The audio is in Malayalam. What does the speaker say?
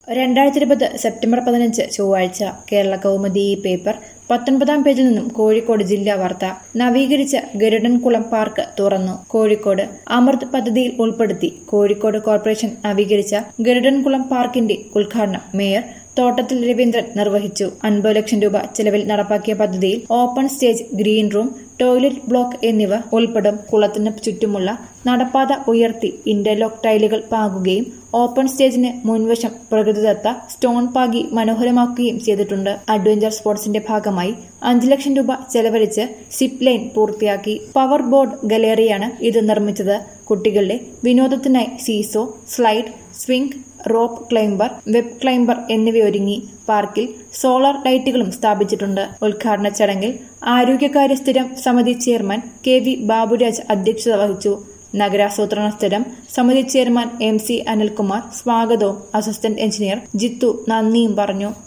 രണ്ടായിരത്തി ഇരുപത് സെപ്റ്റംബർ പതിനഞ്ച് ചൊവ്വാഴ്ച കേരള കൗമുദി ഈ പേപ്പർ പത്തൊൻപതാം പേജിൽ നിന്നും കോഴിക്കോട് ജില്ലാ വാർത്ത നവീകരിച്ച ഗരുഡൻകുളം പാർക്ക് തുറന്നു കോഴിക്കോട് അമൃത് പദ്ധതിയിൽ ഉൾപ്പെടുത്തി കോഴിക്കോട് കോർപ്പറേഷൻ നവീകരിച്ച ഗരുഡൻകുളം പാർക്കിന്റെ ഉദ്ഘാടനം മേയർ തോട്ടത്തിൽ രവീന്ദ്രൻ നിർവഹിച്ചു അൻപത് ലക്ഷം രൂപ ചെലവിൽ നടപ്പാക്കിയ പദ്ധതിയിൽ open stage green room toilet block എന്നിവ ഉൾപ്പെടും കുളത്തിന് ചുറ്റുമുള്ള നടപ്പാത ഉയർത്തി ഇന്റർലോക്ക് ടൈലുകൾ പാകുകയും ഓപ്പൺ സ്റ്റേജിന് മുൻവശം പ്രകൃതിദത്ത സ്റ്റോൺ പാകി മനോഹരമാക്കുകയും ചെയ്തിട്ടുണ്ട് അഡ്വഞ്ചർ സ്പോർട്സിന്റെ ഭാഗമായി അഞ്ചു ലക്ഷം രൂപ ചെലവഴിച്ച് സിപ്പ് ലൈൻ പൂർത്തിയാക്കി പവർ ബോർഡ് ഗലേറിയാണ് ഇത് നിർമ്മിച്ചത് കുട്ടികളുടെ വിനോദത്തിനായി seesaw slide swing rope climber web climber എന്നിവയൊരുങ്ങി പാർക്കിൽ സോളാർ ലൈറ്റുകളും സ്ഥാപിച്ചിട്ടുണ്ട് ഉദ്ഘാടന ചടങ്ങിൽ ആരോഗ്യകാര്യ സ്ഥിരം സമിതി ചെയർമാൻ കെ വി ബാബുരാജ് അധ്യക്ഷത വഹിച്ചു നഗരാസൂത്രണ സ്ഥിരം സമിതി ചെയർമാൻ എം സി അനിൽകുമാർ സ്വാഗതവും അസിസ്റ്റന്റ് എഞ്ചിനീയർ ജിത്തു നന്ദിയും പറഞ്ഞു